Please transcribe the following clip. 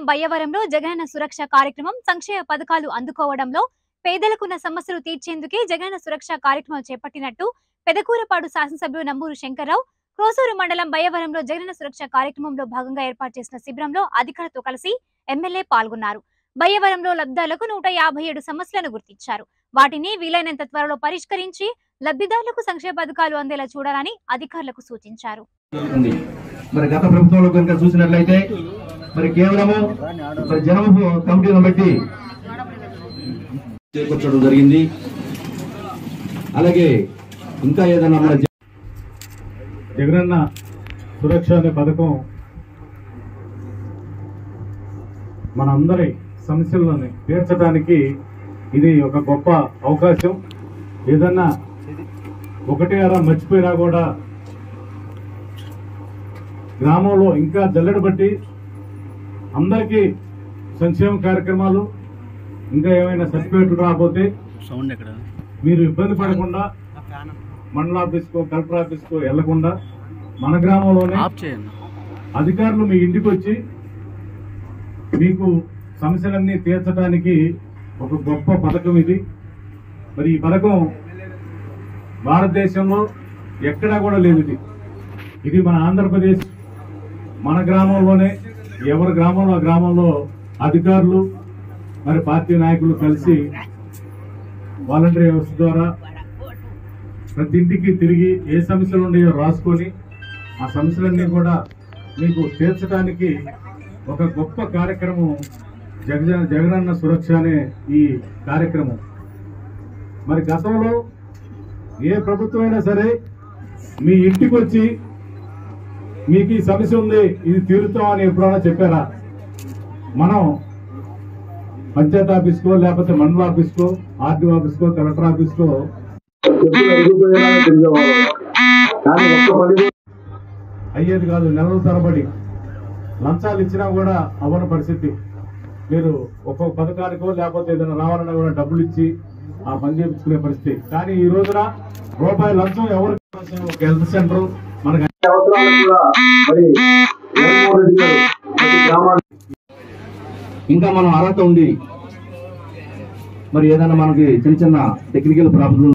బయ్యవరంలో జగనన్న సురక్ష కార్యక్రమం సంక్షేమ పథకాలు అందుకోవడంలో పేదలకున్న సమస్యలు తీర్చేందుకే జగనన్న సురక్ష కార్యక్రమం చేపట్టినట్టు పెదకూరపాడు శాసనసభ్యులు నంబూరు శంకర్రావు క్రోసూరు మండలం బయ్యవరంలో జగనన్న సురక్ష కార్యక్రమంలో భాగంగా ఏర్పాటు చేసిన శిబిరంలో అధికారులతో కలిసి ఎమ్మెల్యే పాల్గొన్నారు బయ్యవరంలో లబ్ధాలకు నూట యాభై ఏడు సమస్యలను గుర్తించారు వాటిని వీలైనంత త్వరలో పరిష్కరించి లబ్ధిదారులకు సంక్షేమ పథకాలు అందేలా చూడాలని అధికారులకు సూచించారు ఉంది మరి గత ప్రభుత్వంలో కనుక చూసినట్లయితే మరి కేవలము మరి జనము కమిటీలను బట్టి చేకూర్చడం జరిగింది అలాగే ఇంకా ఏదైనా మన జ- జగనన్న సురక్ష అనే పథకం మనందరి సమస్యలను తీర్చడానికి ఇది ఒక గొప్ప అవకాశం ఏదన్నా ఒకటి అరా మర్చిపోయినా కూడా గ్రామంలో ఇంకా జల్లెడ బట్టి అందరికీ సంక్షేమ కార్యక్రమాలు ఇంకా ఏమైనా సర్టిఫికేట్లు రాకపోతే సౌండ్ ఎక్కడ మీరు ఇబ్బంది పడకుండా మండల ఆఫీస్కో కలెక్టర్ ఆఫీస్కో వెళ్లకుండా మన గ్రామంలోనే ఆఫ్ చేయండి అధికారులు మీ ఇంటికి వచ్చి మీకు సమస్యలన్నీ తీర్చడానికి ఒక గొప్ప పథకం ఇది మరి ఈ పథకం భారతదేశంలో ఎక్కడా కూడా లేదు ఇది ఇది మన ఆంధ్రప్రదేశ్ మన గ్రామంలోనే ఎవరి గ్రామంలో ఆ గ్రామంలో అధికారులు మరి పార్టీ నాయకులు కలిసి వాలంటరీ వ్యవస్థ ద్వారా ప్రతి ఇంటికి తిరిగి ఏ సమస్యలు ఉన్నాయో రాసుకొని ఆ సమస్యలన్నీ కూడా మీకు తీర్చడానికి ఒక గొప్ప కార్యక్రమం జగజ జగనన్న సురక్ష అనే ఈ కార్యక్రమం మరి గతంలో ఏ ప్రభుత్వం అయినా సరే మీ ఇంటికి వచ్చి మీకు ఈ సమస్య ఉంది ఇది తీరుతాం అని ఎప్పుడైనా చెప్పారా మనం పంచాయతీ ఆఫీస్కో లేకపోతే మండల ఆఫీస్కో ఆర్డీఓ ఆఫీస్కో కలెక్టర్ ఆఫీస్కో కానీ ఒక్క పని అయ్యేది కాదు నెలల తరబడి లంచాలు ఇచ్చినా కూడా అవ్వని పరిస్థితి మీరు ఒక్కొక్క పథకానికో లేకపోతే ఏదైనా రావాలన్నా కూడా డబ్బులు ఇచ్చి ఆ పని చేయించుకునే పరిస్థితి కానీ ఈ రోజున రూపాయి లంచం ఎవరికి ఇవ్వాల్సిన ఒక హెల్త్ సెంటర్ మనకి అన్ని అవసరాలకు కూడా మరి జగన్మోహన్ రెడ్డి గారు ప్రతి గ్రామానికి ఇంకా మనం అర్హత ఉంది మరి ఏదైనా మనకి చిన్న చిన్న టెక్నికల్ ప్రాబ్లం